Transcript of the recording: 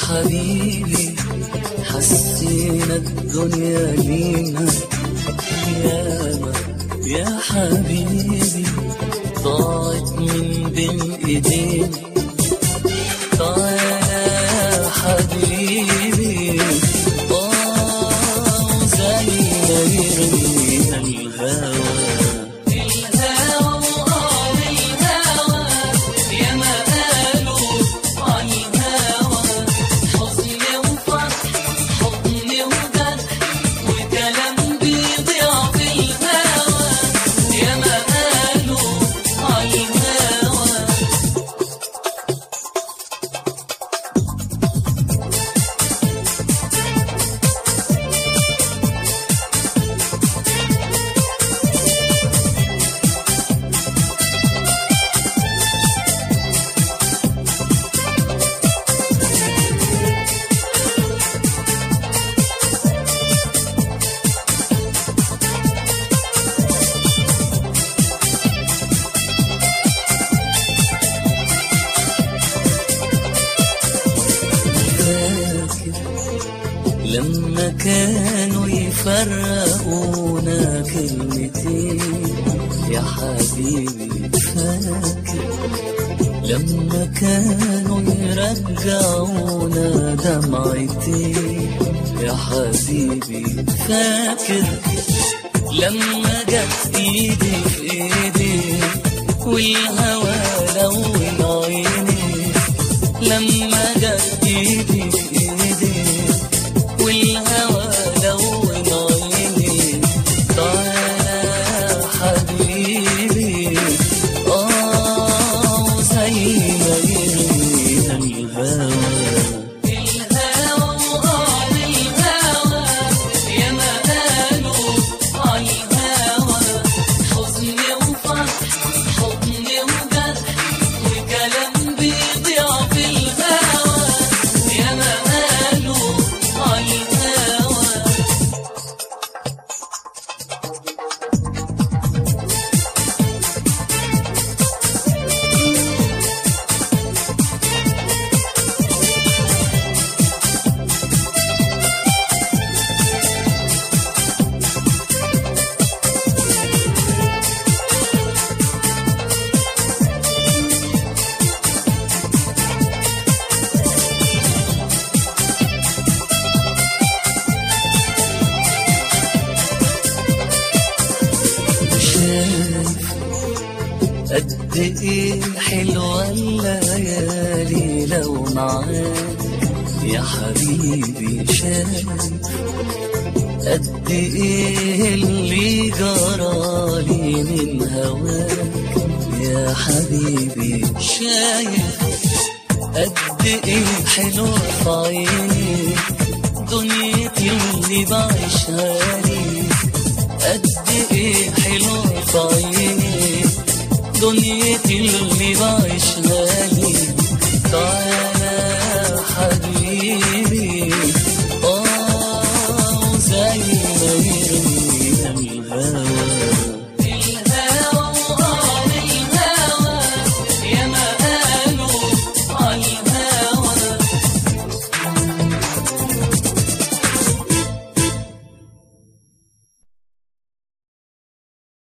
حبيبي حسينا الدنيا لينا ياما يا حبيبي ضاعت من بين ايدينا تعالى يا حبيبي اه زي ما يرمينا الهوى فاكر لما كانوا يفرقونا كلمتين يا حبيبي فاكر لما كانوا يرجعونا دمعتين يا حبيبي فاكر لما جت ايدي في ايدي والهوى لون عيني لما جت ايدي في ايدي والهوى لون عيني تعالى يا حبيبي اه زي ما يرمينا الهوى شايف قد ايه حلوة الليالي لو معاك يا حبيبي شايف قد ايه اللي جرالي من هواك يا حبيبي شايف قد ايه حلوة في عيني دنيتي اللي بعيشها لي قد ايه حلوة في عيني دنيتي اللي بعيشها لي تعال